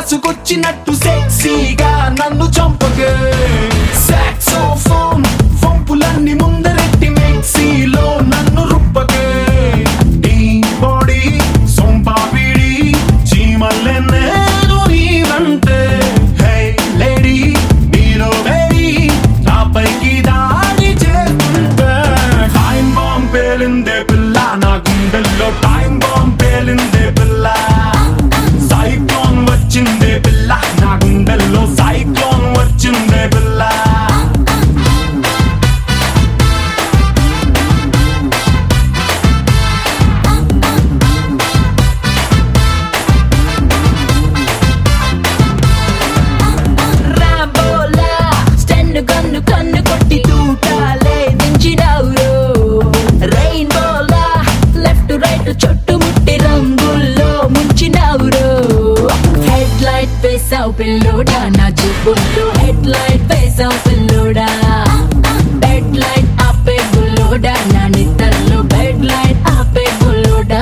కాసుకొచ్చినట్టు సెక్సీగా నన్ను చంపకే సాక్సోఫోన్ వంపులన్నీ ముందరెట్టి మెక్సీలో నన్ను రుప్పకే ఈ బాడీ సొంపాపిడి చీమల్లె నేను నీవంటే హే లేడీ నీలో వేడి నాపైకి దాడి చేస్తుంటే టైం బాంబ్ పేలిందే పిల్ల నా గుండెల్లో టైం బాంబ్ పేలిందే పిల్ల సైక్లోన్ వచ్చిందే పిల్ల నా గుండెల్లో సైక్లోన్ వచ్చిందే పిల్ల రాంబోలా స్టెన్ కన్ను కన్ను కొట్టి తూటాలే దించినావురో రెయిన్బోలా లెఫ్ట్ రైట్ చుట్టుముట్టి రంగుల్లో ముంచినావురో హెడ్ లైట్ వేసావు పిల్లోడా నా చూపుల్లో హెడ్ లైట్ వేసావు పిల్లోడా బెడ్ లైట్ ఆపే బుల్లోడా నా నిద్రలో బెడ్ లైట్ ఆపే బుల్లోడా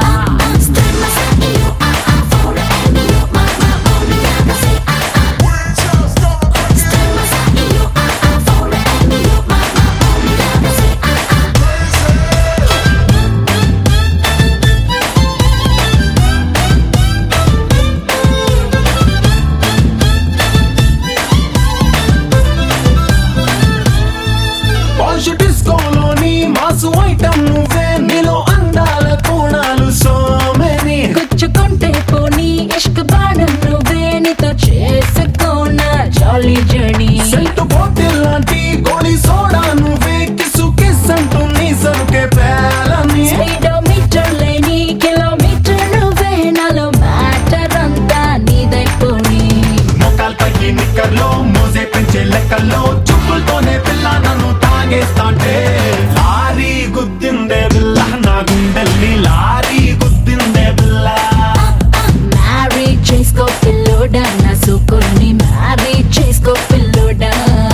పాష్ డిస్కోలోని మాసు ఐటమ్ నువ్వే నీలో అందాల కోణాలు సోమెని గుచ్చుకుంటే పోనీ ఇష్క బాణం నువ్వే నీతో చేసుకోనా జాలీ జర్నీ సెంటు బాటిల్ లాంటి గోళీ సోడా నువ్వే కిసు కిస్ అంటూ నీ సరుకే పేలని స్పీడోమీటర్ లేని కిలోమీటర్ నువ్వే నాలో మ్యాటర్ అంతా నీదైపోని మొక్కలపైకి నిక్కర్లో మోసే పెంచే లెక్కల్లో చుక్కులతోనే పిల్ల నన్ను తాగేస్తాంటే లారీ గుద్దిందే పిల్ల నా గుండెల్ని లారీ గుద్దిందే పిల్ల మ్యారీ చేసుకో పిల్లోడా నా సూకుల్ని మ్యారీ చేసుకో పిల్లోడా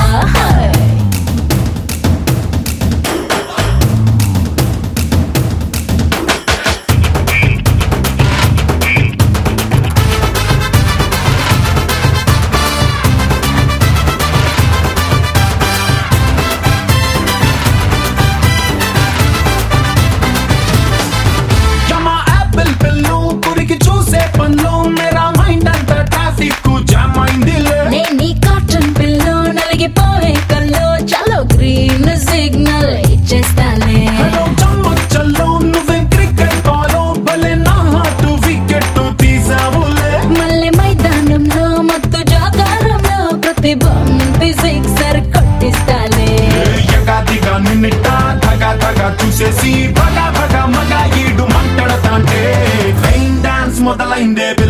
యమా యాపిల్ పిల్లు కురికి చూసే పనులు మేరా మైండ్ అంతా ట్రాఫిక్ జామ్ అయిందిలే నేను నీ కాటన్ పిల్లో నలిగిపోయే కల్లో చలో గ్రీన్ సిగ్నల్ ఇచ్చేస్తాలే హలో చమ్మచ్చల్లో నువ్వేం క్రికెట్ బాలో భలే నా హార్ట్ వికెట్ తీసావులే మళ్ళీ మైదానంలో మత్తు జాగారంలో ప్రతి బంతి సిక్సర్ కొట్టిస్తాలే ఎగాదిగా నిన్నిట్ట ధగా ధగా చూసేసి భగా భగా మగా ఈడు మంటడతాంటే రైన్ డాన్స్ మొదలైందే పిల్ల